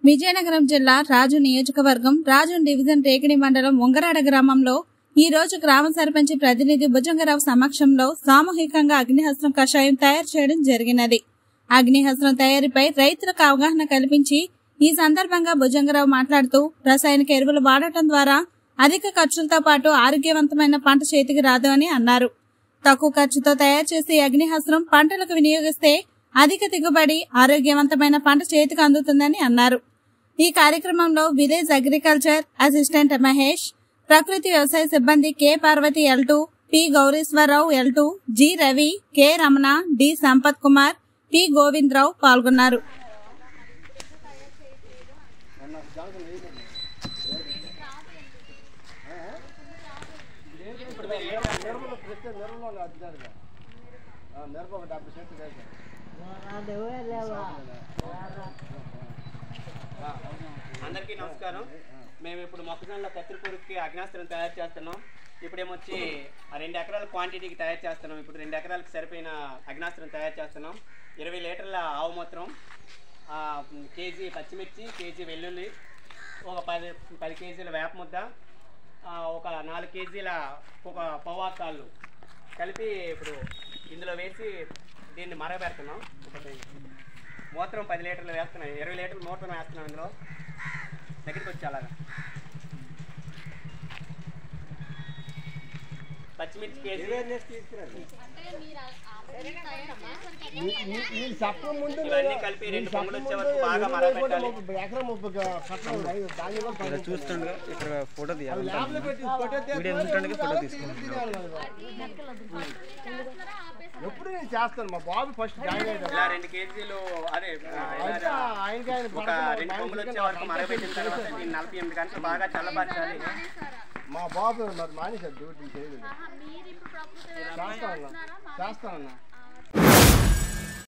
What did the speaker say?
విజయనగరం జిల్లా రాజు నియోజకవర్గం రాజు డివిజన్ రేకిడి మండలం ఉంగరాడ గ్రామంలో ఈ రోజు గ్రామ సర్పంచ్ ప్రతినిధి భుజంగరావు సమక్షంలో సామూహికంగా అగ్నిహస్త్రం కషాయం తయారు చేయడం జరిగినది అగ్నిహస్త్రం తయారీపై రైతులకు అవగాహన కల్పించి ఈ సందర్భంగా భుజంగరావు మాట్లాడుతూ రసాయనిక ఎరువులు వాడటం ద్వారా అధిక ఖర్చులతో పాటు ఆరోగ్యవంతమైన పంట చేతికి రాదు అని అన్నారు తక్కువ ఖర్చుతో తయారు చేసే అగ్నిహస్త్రం పంటలకు వినియోగిస్తే అధిక దిగుబడి ఆరోగ్యవంతమైన పంట చేతికి అందుతుందని అన్నారు ఈ కార్యక్రమంలో విలేజ్ అగ్రికల్చర్ అసిస్టెంట్ మహేష్ ప్రకృతి వ్యవసాయ సిబ్బంది K Parvathi L two P Gowriswararao L two G Ravi K Ramana D Sampath Kumar P Govindarao పాల్గొన్నారు మిరప ఒక డెబ్బై సెంట్లు కాదు అందరికీ నమస్కారం మేము ఇప్పుడు మొక్కజొన్నలో కత్తిరిపూరికి అగ్నాస్త్రం తయారు చేస్తున్నాం ఇప్పుడేమొచ్చి ఆ రెండు ఎకరాల క్వాంటిటీకి తయారు చేస్తున్నాం ఇప్పుడు రెండు ఎకరాలకు సరిపోయిన అగ్నాస్త్రం తయారు చేస్తున్నాం ఇరవై లీటర్ల ఆవు మూత్రం ఆ, కేజీ పచ్చిమిర్చి కేజీ వెల్లుల్లి ఒక పది పది కేజీల వేప ముద్ద ఆ, ఒక నాలుగు కేజీల ఒక పవాకాళ్ళు కలిపి ఇప్పుడు ఇందులో వేసి దీన్ని మరగబెడుతున్నాం ఒకటి మూత్రం పది లీటర్లు వేస్తున్నాం ఇరవై లీటర్లు మూత్రం వేస్తున్నాం ఇందులో దగ్గరికి వచ్చి అలాగా పచ్చిమిర్చి కేజీ నేను చెప్పక ముందు ఇవన్నీ కలిపి రెండు పొంగులు వచ్చే వరకు బాగా మరగబెట్టాలి ఎకరం ముప్పై కట్టం దాన్ని కూడా పది చూస్తుండగా ఇక్కడ ఫోటో తీయాలి ల్యాబ్లో పెట్టి ఫోటో తీయాలి. వీడియో ఉంటుండగా ఫోటో తీసుకుంటున్నాం ఎప్పుడు నేను చేస్తాను మా బాబు ఫస్ట్ జాయిన్ అయ్యాడు ఇలా రెండు కేజీలు అదే ఆ, అయితే ఇలా ఆయనకి ఆయన ఒక రెండు పొంగులు వచ్చే వరకు మరగబెట్టిన తర్వాత దీన్ని నలభై ఎనిమిది గంటలు బాగా చల్లబరచాలి మా బాబు మరి మానేశాడు డ్యూటీ చేయలేదు చేస్తానన్నా చేస్తానన్నా